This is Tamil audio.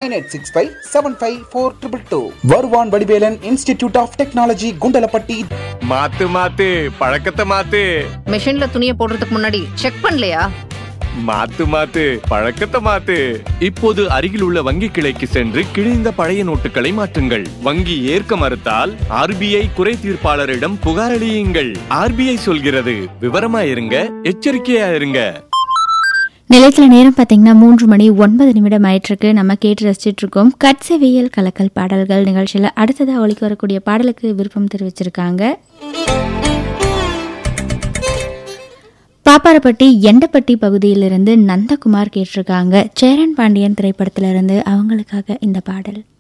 nine eight six five seven five four triple two வருவான் Vadivelan institute of technology Kundalapatti மாத்து மாத்து பழக்கத்தை மாத்து மிஷின்ல துணியை போடுறதுக்கு முன்னாடி செக் பண்ணலையா மாத்து மாத்து பழக்கத்தை மாத்து இப்போது அருகில் உள்ள வங்கி கிளைக்கு சென்று கிழிந்த பழைய நோட்டுகளை மாற்றுங்கள் வங்கி ஏற்க மறுத்தால் ஆர்பிஐ குறை தீர்ப்பாளரிடம் புகாரளியுங்கள் ஆர்பிஐ சொல்கிறது விவரமா இருங்க எச்சரிக்கையா இருங்க நிலையத்தில் நேரம் பார்த்தீங்கன்னா மூன்று மணி ஒன்பது நிமிடம் ஆயிட்டிருக்கு நம்ம கேட்டு ரசிச்சிட்டு இருக்கோம் கட்சவியல் கலக்கல் பாடல்கள் நிகழ்ச்சியில் அடுத்ததாக ஒழிக்க வரக்கூடிய பாடலுக்கு விருப்பம் தெரிவிச்சிருக்காங்க பாப்பாரப்பட்டி எண்டப்பட்டி பகுதியிலிருந்து நந்தகுமார் கேட்டிருக்காங்க சேரன் பாண்டியன் திரைப்படத்திலிருந்து அவங்களுக்காக இந்த பாடல்